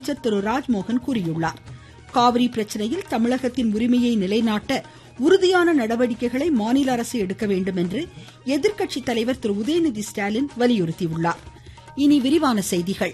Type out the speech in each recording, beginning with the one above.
அமைச்சர் திரு ராஜ்மோகன் கூறியுள்ளார் காவிரி பிரச்சனையில் தமிழகத்தின் உரிமையை நிலைநாட்ட உறுதியான நடவடிக்கைகளை மாநில அரசு எடுக்க வேண்டும் என்று எதிர்க்கட்சி தலைவர் திரு உதயநிதி ஸ்டாலின் வலியுறுத்தியுள்ளார் இனி விரிவான செய்திகள்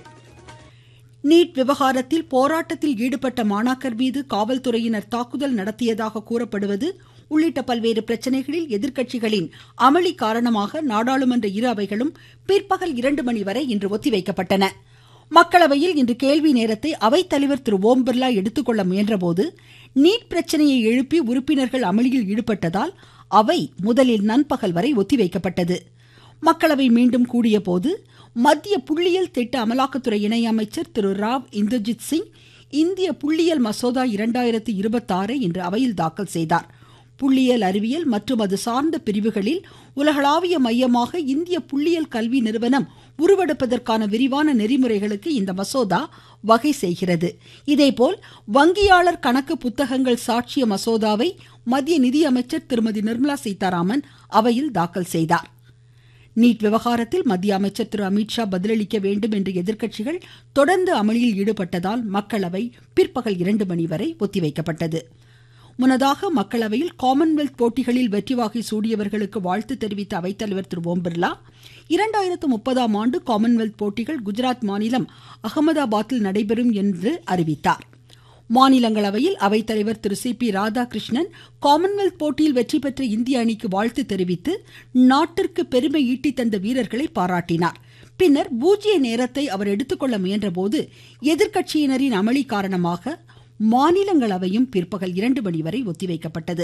நீட் விவகாரத்தில் போராட்டத்தில் ஈடுபட்ட மாணாக்கர் மீது காவல்துறையினர் தாக்குதல் நடத்தியதாக கூறப்படுவது உள்ளிட்ட பல்வேறு பிரச்சனைகளில் எதிர்க்கட்சிகளின் அமளி காரணமாக நாடாளுமன்ற இரு அவைகளும் பிற்பகல் இரண்டு மணி வரை இன்று ஒத்திவைக்கப்பட்டன மக்களவையில் இன்று கேள்வி நேரத்தை அவைத்தலைவர் திரு ஓம் பிர்லா எடுத்துக்கொள்ள முயன்றபோது நீட் பிரச்சனையை எழுப்பி உறுப்பினர்கள் அமளியில் ஈடுபட்டதால் அவை முதலில் நண்பகல் வரை ஒத்திவைக்கப்பட்டது மக்களவை மீண்டும் கூடியபோது மத்திய புள்ளியியல் திட்ட அமலாக்கத்துறை இணை அமைச்சர் திரு ராவ் இந்தர்ஜித் சிங் இந்திய புள்ளியியல் மசோதா இரண்டாயிரத்தி இருபத்தாறை இன்று அவையில் தாக்கல் செய்தார் புள்ளியியல் அறிவியல் மற்றும் அது சார்ந்த பிரிவுகளில் உலகளாவிய மையமாக இந்திய புள்ளியியல் கல்வி நிறுவனம் உருவெடுப்பதற்கான விரிவான நெறிமுறைகளுக்கு இந்த மசோதா வகை செய்கிறது இதேபோல் வங்கியாளர் கணக்கு புத்தகங்கள் சாட்சிய மசோதாவை மத்திய நிதியமைச்சர் திருமதி நிர்மலா சீதாராமன் அவையில் தாக்கல் செய்தார் நீட் விவகாரத்தில் மத்திய அமைச்சர் திரு அமித்ஷா பதிலளிக்க வேண்டும் என்று எதிர்க்கட்சிகள் தொடர்ந்து அமளியில் ஈடுபட்டதால் மக்களவை பிற்பகல் இரண்டு மணி வரை ஒத்திவைக்கப்பட்டது முன்னதாக மக்களவையில் காமன்வெல்த் போட்டிகளில் வெற்றி வாகை சூடியவர்களுக்கு வாழ்த்து தெரிவித்த அவைத்தலைவர் திரு ஓம் பிர்லா இரண்டாயிரத்து முப்பதாம் ஆண்டு காமன்வெல்த் போட்டிகள் குஜராத் மாநிலம் அகமதாபாத்தில் நடைபெறும் என்று அறிவித்தார் மாநிலங்களவையில் அவைத்தலைவர் திரு சி பி ராதாகிருஷ்ணன் காமன்வெல்த் போட்டியில் வெற்றி பெற்ற இந்திய அணிக்கு வாழ்த்து தெரிவித்து நாட்டிற்கு பெருமை ஈட்டி தந்த வீரர்களை பாராட்டினார் பின்னர் பூஜ்ய நேரத்தை அவர் எடுத்துக்கொள்ள முயன்றபோது எதிர்க்கட்சியினரின் அமளி காரணமாக மாநிலங்களவையும் பிற்பகல் இரண்டு மணி வரை ஒத்திவைக்கப்பட்டது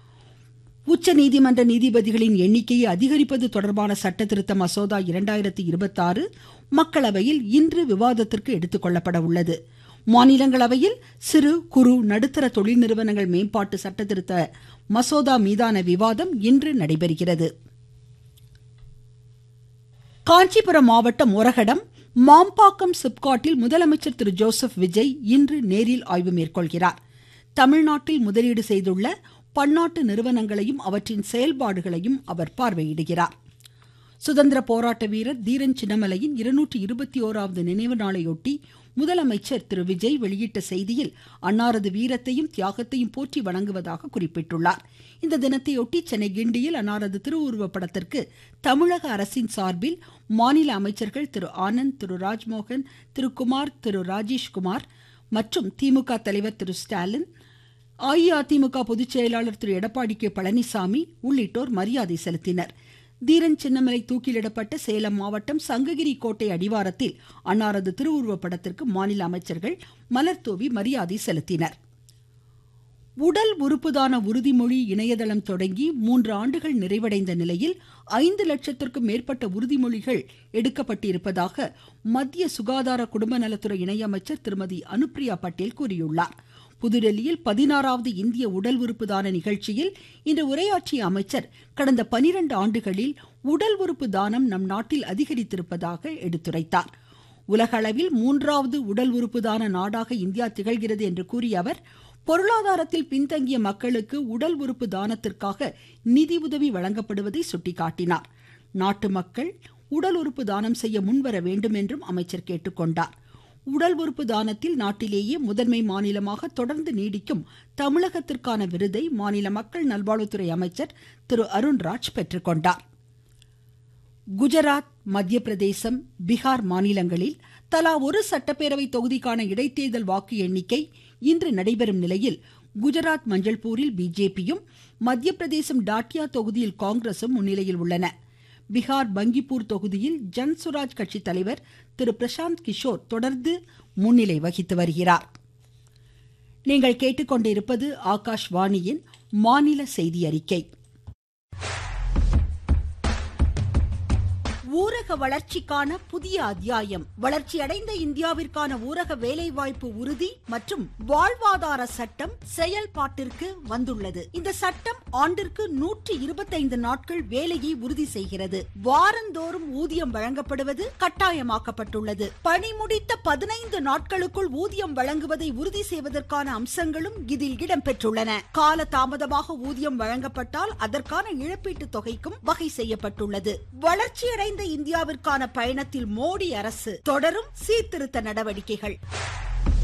உச்சநீதிமன்ற நீதிபதிகளின் எண்ணிக்கையை அதிகரிப்பது தொடர்பான சட்ட திருத்த மசோதா இரண்டாயிரத்தி இருபத்தி ஆறு மக்களவையில் இன்று விவாதத்திற்கு எடுத்துக்கொள்ளப்பட உள்ளது மாநிலங்களவையில் சிறு குறு நடுத்தர தொழில் நிறுவனங்கள் மேம்பாட்டு சட்ட திருத்த மசோதா மீதான விவாதம் இன்று நடைபெறுகிறது காஞ்சிபுரம் மாவட்டம் ஒரகடம் மாம்பாக்கம் சிப்காட்டில் முதலமைச்சர் திரு ஜோசப் விஜய் இன்று நேரில் ஆய்வு மேற்கொள்கிறார் தமிழ்நாட்டில் முதலீடு செய்துள்ள பன்னாட்டு நிறுவனங்களையும் அவற்றின் செயல்பாடுகளையும் அவர் பார்வையிடுகிறார் சுதந்திர போராட்ட வீரர் தீரன் சின்னமலையின் இருநூற்றி இருபத்தி ஓராவது நினைவு நாளையொட்டி முதலமைச்சர் திரு விஜய் வெளியிட்ட செய்தியில் அன்னாரது வீரத்தையும் தியாகத்தையும் போற்றி வணங்குவதாக குறிப்பிட்டுள்ளார் இந்த தினத்தையொட்டி சென்னை கிண்டியில் அன்னாரது திருவுருவ படத்திற்கு தமிழக அரசின் சார்பில் மாநில அமைச்சர்கள் திரு ஆனந்த் திரு ராஜ்மோகன் திரு குமார் திரு ராஜேஷ்குமார் மற்றும் திமுக தலைவர் திரு ஸ்டாலின் அஇஅதிமுக பொதுச் செயலாளர் திரு எடப்பாடி கே பழனிசாமி உள்ளிட்டோர் மரியாதை செலுத்தினர் தீரன் சின்னமலை தூக்கிலிடப்பட்ட சேலம் மாவட்டம் சங்ககிரி கோட்டை அடிவாரத்தில் அன்னாரது திருவுருவ படத்திற்கு மாநில அமைச்சர்கள் மலர்தூவி மரியாதை செலுத்தினர் உடல் உறுப்புதான உறுதிமொழி இணையதளம் தொடங்கி மூன்று ஆண்டுகள் நிறைவடைந்த நிலையில் ஐந்து லட்சத்திற்கும் மேற்பட்ட உறுதிமொழிகள் எடுக்கப்பட்டிருப்பதாக மத்திய சுகாதார குடும்ப நலத்துறை இணையமைச்சர் திருமதி அனுப்பிரியா பட்டேல் கூறியுள்ளார் புதுடெல்லியில் பதினாறாவது இந்திய உடல் உறுப்பு தான நிகழ்ச்சியில் இன்று உரையாற்றிய அமைச்சர் கடந்த பனிரெண்டு ஆண்டுகளில் உடல் உறுப்பு தானம் நம் நாட்டில் அதிகரித்திருப்பதாக எடுத்துரைத்தார் உலக அளவில் மூன்றாவது உடல் உறுப்பு தான நாடாக இந்தியா திகழ்கிறது என்று கூறிய அவர் பொருளாதாரத்தில் பின்தங்கிய மக்களுக்கு உடல் உறுப்பு தானத்திற்காக நிதி உதவி வழங்கப்படுவதை சுட்டிக்காட்டினார் நாட்டு மக்கள் உடல் உறுப்பு தானம் செய்ய முன்வர வேண்டும் என்றும் அமைச்சர் கேட்டுக்கொண்டார் உடல் உறுப்பு தானத்தில் நாட்டிலேயே முதன்மை மாநிலமாக தொடர்ந்து நீடிக்கும் தமிழகத்திற்கான விருதை மாநில மக்கள் நல்வாழ்வுத்துறை அமைச்சர் திரு அருண்ராஜ் பெற்றுக்கொண்டார் குஜராத் மத்திய பிரதேசம் பீகார் மாநிலங்களில் தலா ஒரு சட்டப்பேரவை தொகுதிக்கான இடைத்தேர்தல் வாக்கு எண்ணிக்கை இன்று நடைபெறும் நிலையில் குஜராத் மஞ்சள்பூரில் பிஜேபியும் மத்திய பிரதேசம் டாட்டியா தொகுதியில் காங்கிரசும் முன்னிலையில் உள்ளன பீகார் பங்கிப்பூர் தொகுதியில் ஜன்சுராஜ் கட்சி தலைவர் திரு பிரசாந்த் கிஷோர் தொடர்ந்து முன்னிலை வகித்து வருகிறார் நீங்கள் கேட்டுக்கொண்டிருப்பது ஆகாஷ்வாணியின் மாநில செய்தி அறிக்கை ஊரக வளர்ச்சிக்கான புதிய அத்தியாயம் வளர்ச்சியடைந்த இந்தியாவிற்கான ஊரக வேலைவாய்ப்பு உறுதி மற்றும் வாழ்வாதார சட்டம் செயல்பாட்டிற்கு வந்துள்ளது இந்த சட்டம் ஆண்டிற்கு நூற்றி இருபத்தைந்து நாட்கள் வேலையை உறுதி செய்கிறது வாரந்தோறும் ஊதியம் வழங்கப்படுவது கட்டாயமாக்கப்பட்டுள்ளது பணி முடித்த பதினைந்து நாட்களுக்குள் ஊதியம் வழங்குவதை உறுதி செய்வதற்கான அம்சங்களும் இதில் இடம்பெற்றுள்ளன கால தாமதமாக ஊதியம் வழங்கப்பட்டால் அதற்கான இழப்பீட்டு தொகைக்கும் வகை செய்யப்பட்டுள்ளது வளர்ச்சியடைந்த இந்தியாவிற்கான பயணத்தில் மோடி அரசு தொடரும் சீர்திருத்த நடவடிக்கைகள்